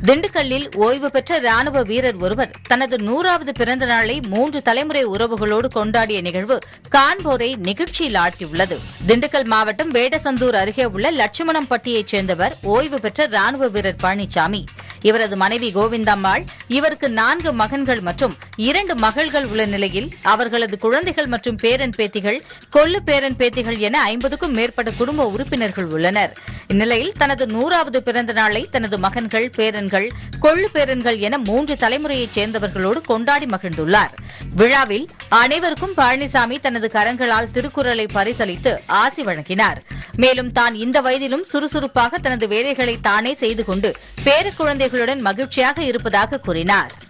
திண்டுக்கல்லில் ஓய்வு பெற்ற ராணுவ வீரர் ஒருவர் தனது நூறாவது பிறந்த நாளை மூன்று தலைமுறை உறவுகளோடு கொண்டாடிய நிகழ்வு காண்போரை நிகழ்ச்சியில் ஆழ்த்தியுள்ளது திண்டுக்கல் மாவட்டம் வேடசந்தூர் அருகே உள்ள லட்சுமணம்பட்டியைச் சேர்ந்தவர் ஓய்வு பெற்ற ராணுவ வீரர் பழனிசாமி இவரது மனைவி கோவிந்தம்மாள் இவருக்கு நான்கு மகன்கள் மற்றும் இரண்டு மகள்கள் உள்ள நிலையில் அவர்களது குழந்தைகள் மற்றும் பேரன் பேத்திகள் கொள்ளு பேரன் பேத்திகள் என ஐம்பதுக்கும் மேற்பட்ட குடும்ப உறுப்பினர்கள் உள்ளனர் இந்நிலையில் தனது நூறாவது பிறந்த நாளை தனது மகன்கள் பேரன்கள் கொள்ளு பேரன்கள் என மூன்று தலைமுறையைச் சேர்ந்தவர்களோடு கொண்டாடி மகிழ்ந்துள்ளார் விழாவில் அனைவருக்கும் பழனிசாமி தனது கரங்களால் திருக்குறளை பரிசளித்து ஆசி வழங்கினார் மேலும் தான் இந்த வயதிலும் சுறுசுறுப்பாக தனது வேலைகளை தானே செய்து கொண்டு பேரக்குழந்தைகளுடன் மகிழ்ச்சியாக இருப்பதாக கூறினார்